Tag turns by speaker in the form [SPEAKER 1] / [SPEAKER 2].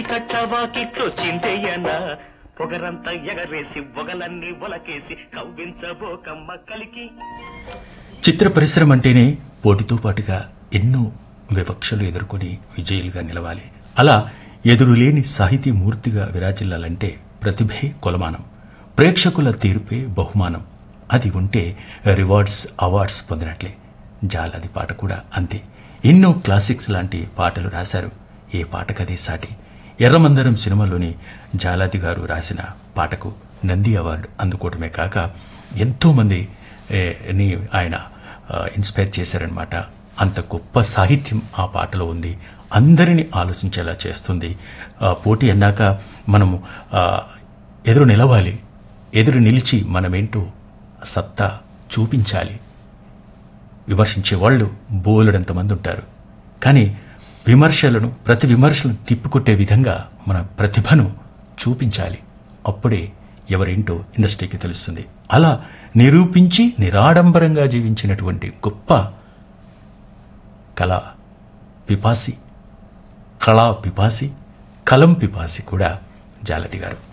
[SPEAKER 1] కట్టవాకిట్లో చింతయ్యనా పొగరంతా ఎగరేసి ఒగలన్నీ ఒలకేసి కవ్వించబోకమ్మ కలికి
[SPEAKER 2] చిత్ర పరిశ్రమ అంటేనే పోటీతో పాటుగా ఎన్నో వివక్షలు ఎదుర్కొని విజయులుగా నిలవాలి అలా ఎదురులేని సాహితీ మూర్తిగా విరాజిల్లాలంటే ప్రతిభే కొలమానం ప్రేక్షకుల తీర్పే బహుమానం అది ఉంటే రివార్డ్స్ అవార్డ్స్ పొందినట్లే జాలది పాట కూడా అంతే ఎన్నో క్లాసిక్స్ లాంటి పాటలు రాశారు ఏ పాటకదే సాటి ఎర్రమందరం సినిమాలోని జాలాది గారు రాసిన పాటకు నంది అవార్డు అందుకోవడమే కాక ఎంతోమంది ఏ, ని ఆయన ఆ, ఇన్స్పైర్ చేశారనమాట అంత గొప్ప సాహిత్యం ఆ పాటలో ఉంది అందరినీ ఆలోచించేలా చేస్తుంది ఆ, పోటీ అన్నాక మనము ఆ, ఎదురు నిలవాలి ఎదురు నిలిచి మనమేంటో సత్తా చూపించాలి విమర్శించే వాళ్ళు బోలెడంతమంది ఉంటారు కానీ విమర్శలను ప్రతి విమర్శలను తిప్పికొట్టే విధంగా మన ప్రతిభను చూపించాలి అప్పుడే ఎవరేంటో ఇండస్ట్రీకి తెలుస్తుంది అలా నిరూపించి నిరాడంబరంగా జీవించినటువంటి గొప్ప కళా పిపాసి కళా పిపాసి కలం పిపాసి కూడా జాలతి గారు